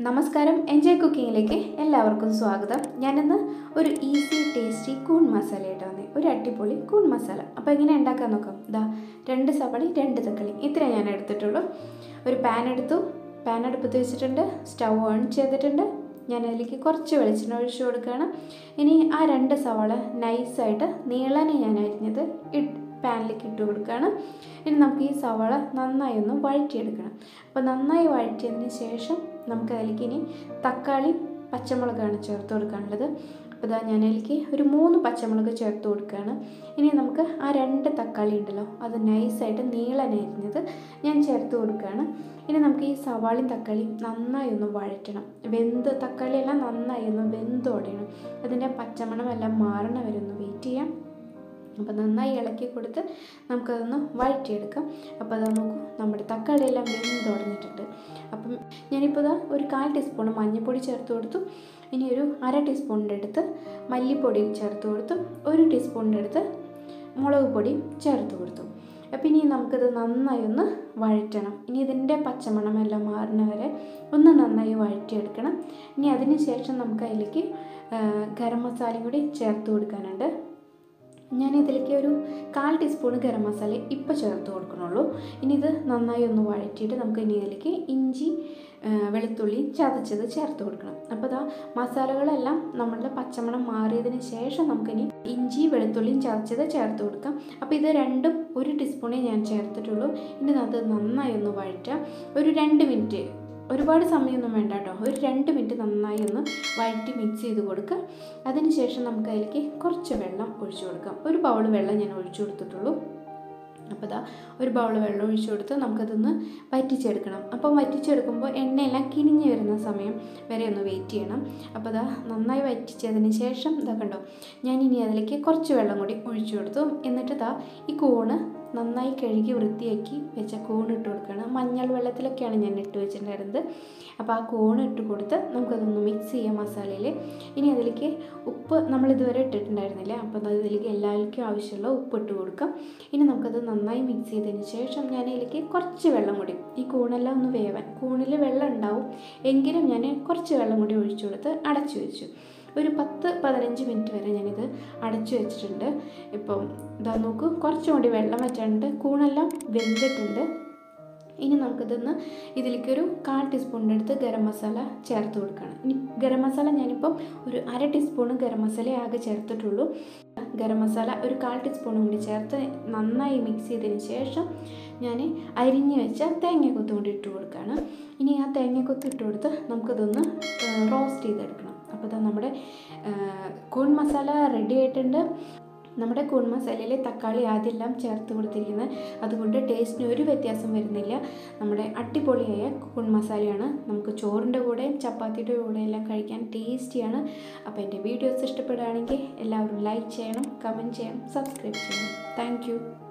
നമസ്കാരം എൻജോയ് കുക്കിങ്ങിലേക്ക് എല്ലാവർക്കും സ്വാഗതം ഞാനിന്ന് ഒരു ഈസി ടേസ്റ്റി കൂൺ മസാല ആയിട്ട് വന്നേ ഒരു അടിപൊളി കൂൺ മസാല അപ്പോൾ എങ്ങനെ ഉണ്ടാക്കാൻ നോക്കാം ഇതാ രണ്ട് സവളി രണ്ട് തക്കാളി ഇത്ര ഞാൻ എടുത്തിട്ടുള്ളൂ ഒരു പാൻ എടുത്തു പാൻ അടുപ്പത്ത് വെച്ചിട്ടുണ്ട് സ്റ്റൗ ഓൺ ചെയ്തിട്ടുണ്ട് ഞാൻ അതിലേക്ക് കുറച്ച് വെളിച്ചെണ്ണ ഒഴിച്ചു കൊടുക്കുകയാണ് ഇനി ആ രണ്ട് സവാള നൈസായിട്ട് നീളനെ ഞാൻ അരിഞ്ഞത് ഇട്ട് പാനിലേക്ക് ഇട്ട് കൊടുക്കുകയാണ് ഇനി നമുക്ക് ഈ സവാള നന്നായി ഒന്ന് വഴറ്റിയെടുക്കണം അപ്പോൾ നന്നായി വഴറ്റിയതിന് ശേഷം നമുക്ക് അതിലേക്ക് ഇനി തക്കാളി പച്ചമുളകാണ് ചേർത്ത് കൊടുക്കാനുള്ളത് അപ്പോൾ ഇതാ ഞാൻ അതിലേക്ക് ഒരു മൂന്ന് പച്ചമുളക് ചേർത്ത് കൊടുക്കുകയാണ് ഇനി നമുക്ക് ആ രണ്ട് തക്കാളി ഉണ്ടല്ലോ അത് നൈസായിട്ട് നീളനരിഞ്ഞത് ഞാൻ ചേർത്ത് കൊടുക്കുകയാണ് ഇനി നമുക്ക് ഈ സവാളയും തക്കാളിയും നന്നായി ഒന്ന് വഴറ്റണം വെന്ത് തക്കാളിയെല്ലാം നന്നായി ഒന്ന് വെന്തോടണം അതിൻ്റെ പച്ചമണമെല്ലാം മാറണ വരെ ഒന്ന് വെയിറ്റ് ചെയ്യാം അപ്പോൾ നന്നായി ഇളക്കി കൊടുത്ത് നമുക്കതൊന്ന് വഴറ്റിയെടുക്കാം അപ്പോൾ അത് നോക്കൂ നമ്മുടെ തക്കാളിയെല്ലാം വെന്ത് തുടങ്ങിയിട്ടുണ്ട് അപ്പം ഞാനിപ്പോൾ ഇതാ ഒരു കാൽ ടീസ്പൂൺ മഞ്ഞൾപ്പൊടി ചേർത്ത് കൊടുത്തു ഇനി ഒരു അര ടീസ്പൂണിൻ്റെ അടുത്ത് മല്ലിപ്പൊടി ചേർത്ത് കൊടുത്തു ഒരു ടീസ്പൂണിൻ്റെ അടുത്ത് മുളക് പൊടി ചേർത്ത് കൊടുത്തു അപ്പം ഇനി നമുക്കിത് നന്നായി ഒന്ന് വഴറ്റണം ഇനി ഇതിൻ്റെ പച്ചമണമെല്ലാം മാറുന്ന വരെ ഒന്ന് നന്നായി വഴറ്റിയെടുക്കണം ഇനി അതിന് ശേഷം നമുക്ക് അതിലേക്ക് ഗരം മസാലയും കൂടി ചേർത്ത് കൊടുക്കാനുണ്ട് ഞാൻ ഇതിലേക്ക് ഒരു കാൽ ടീസ്പൂൺ ഗരം മസാല ഇപ്പോൾ ചേർത്ത് കൊടുക്കണുള്ളൂ ഇനി ഇത് നന്നായി ഒന്ന് വഴറ്റിയിട്ട് നമുക്ക് ഇനി ഇതിലേക്ക് ഇഞ്ചി വെളുത്തുള്ളി ചതച്ചത് ചേർത്ത് കൊടുക്കണം അപ്പോൾ ഇതാ മസാലകളെല്ലാം നമ്മളുടെ പച്ചമണം മാറിയതിന് ശേഷം നമുക്കിനി ഇഞ്ചി വെളുത്തുള്ളിയും ചതച്ചത് ചേർത്ത് കൊടുക്കാം അപ്പോൾ ഇത് രണ്ടും ഒരു ടീസ്പൂണേ ഞാൻ ചേർത്തിട്ടുള്ളൂ ഇനി അത് നന്നായി ഒന്ന് വഴറ്റാം ഒരു രണ്ട് മിനിറ്റ് ഒരുപാട് സമയമൊന്നും വേണ്ട കേട്ടോ ഒരു രണ്ട് മിനിറ്റ് നന്നായി ഒന്ന് വഴറ്റി മിക്സ് ചെയ്ത് കൊടുക്കുക അതിനുശേഷം നമുക്ക് അതിലേക്ക് കുറച്ച് വെള്ളം ഒഴിച്ചു കൊടുക്കാം ഒരു ബൗൾ വെള്ളം ഞാൻ ഒഴിച്ചു കൊടുത്തിട്ടുള്ളൂ അപ്പോൾ ഇതാ ഒരു ബൗൾ വെള്ളം ഒഴിച്ചു കൊടുത്ത് നമുക്കതൊന്ന് വറ്റിച്ചെടുക്കണം അപ്പം വറ്റിച്ചെടുക്കുമ്പോൾ എണ്ണയെല്ലാം കിനിഞ്ഞ് വരുന്ന സമയം വരെ ഒന്ന് വെയിറ്റ് ചെയ്യണം അപ്പോൾ ഇതാ നന്നായി വറ്റിച്ചതിന് ശേഷം ഇതാ കണ്ടോ ഞാൻ ഇനി അതിലേക്ക് കുറച്ച് വെള്ളം കൂടി ഒഴിച്ചു കൊടുത്തു എന്നിട്ട് ഇതാ ഈ കൂണ് നന്നായി കഴുകി വൃത്തിയാക്കി വെച്ച കൂൺ ഇട്ട് കൊടുക്കണം മഞ്ഞൾ വെള്ളത്തിലൊക്കെയാണ് ഞാൻ ഇട്ട് വെച്ചിട്ടുണ്ടായിരുന്നത് അപ്പോൾ ആ കൂൺ ഇട്ട് കൊടുത്ത് നമുക്കതൊന്ന് മിക്സ് ചെയ്യാം മസാലയിൽ ഇനി അതിലേക്ക് ഉപ്പ് നമ്മൾ ഇതുവരെ ഇട്ടിട്ടുണ്ടായിരുന്നില്ല അപ്പോൾ അതിലേക്ക് എല്ലാവർക്കും ആവശ്യമുള്ള ഉപ്പ് ഇട്ട് കൊടുക്കാം ഇനി നമുക്കത് നന്നായി മിക്സ് ചെയ്തതിന് ശേഷം ഞാൻ അതിലേക്ക് കുറച്ച് വെള്ളം കൂടി ഈ കൂണെല്ലാം ഒന്ന് വേവാൻ കൂണിൽ വെള്ളം ഉണ്ടാവും എങ്കിലും ഞാൻ കുറച്ച് വെള്ളം കൂടി ഒഴിച്ചു കൊടുത്ത് അടച്ചു വെച്ചു ഒരു പത്ത് പതിനഞ്ച് മിനിറ്റ് വരെ ഞാനിത് അടച്ചു വെച്ചിട്ടുണ്ട് ഇപ്പം ഇതാ നോക്കൂ കുറച്ചും കൂടി വെള്ളം വെച്ചിട്ടുണ്ട് കൂണെല്ലാം വെന്തിട്ടുണ്ട് ഇനി നമുക്കിതൊന്ന് ഇതിലേക്കൊരു കാൽ ടീസ്പൂണിൻ്റെ അടുത്ത് ഗരം മസാല ചേർത്ത് കൊടുക്കണം ഇനി ഗരം മസാല ഞാനിപ്പം ഒരു അര ടീസ്പൂൺ ഗരം മസാല ആകെ ചേർത്തിട്ടുള്ളൂ ഗരം മസാല ഒരു കാൽ ടീസ്പൂണും കൂടി ചേർത്ത് നന്നായി മിക്സ് ചെയ്തതിന് ശേഷം ഞാൻ അരിഞ്ഞ് വെച്ച തേങ്ങക്കൊത്ത് കൂടി ഇട്ട് കൊടുക്കുകയാണ് ഇനി ആ തേങ്ങക്കൊത്ത് ഇട്ട് കൊടുത്ത് നമുക്കിതൊന്ന് റോസ്റ്റ് ചെയ്തെടുക്കണം അപ്പോൾ ഇതാ നമ്മുടെ കൂൺ മസാല റെഡി ആയിട്ടുണ്ട് നമ്മുടെ കൂൺ മസാലയിൽ തക്കാളി ആദ്യമെല്ലാം ചേർത്ത് കൊടുത്തിരിക്കുന്നത് അതുകൊണ്ട് ടേസ്റ്റിന് ഒരു വ്യത്യാസം വരുന്നില്ല നമ്മുടെ അടിപൊളിയായ കൂൺ മസാലയാണ് നമുക്ക് ചോറിൻ്റെ കൂടെയും ചപ്പാത്തിയുടെ കൂടെ എല്ലാം കഴിക്കാൻ ടേസ്റ്റിയാണ് അപ്പോൾ എൻ്റെ വീഡിയോസ് ഇഷ്ടപ്പെടുകയാണെങ്കിൽ എല്ലാവരും ലൈക്ക് ചെയ്യണം കമൻറ്റ് ചെയ്യണം സബ്സ്ക്രൈബ് ചെയ്യണം താങ്ക്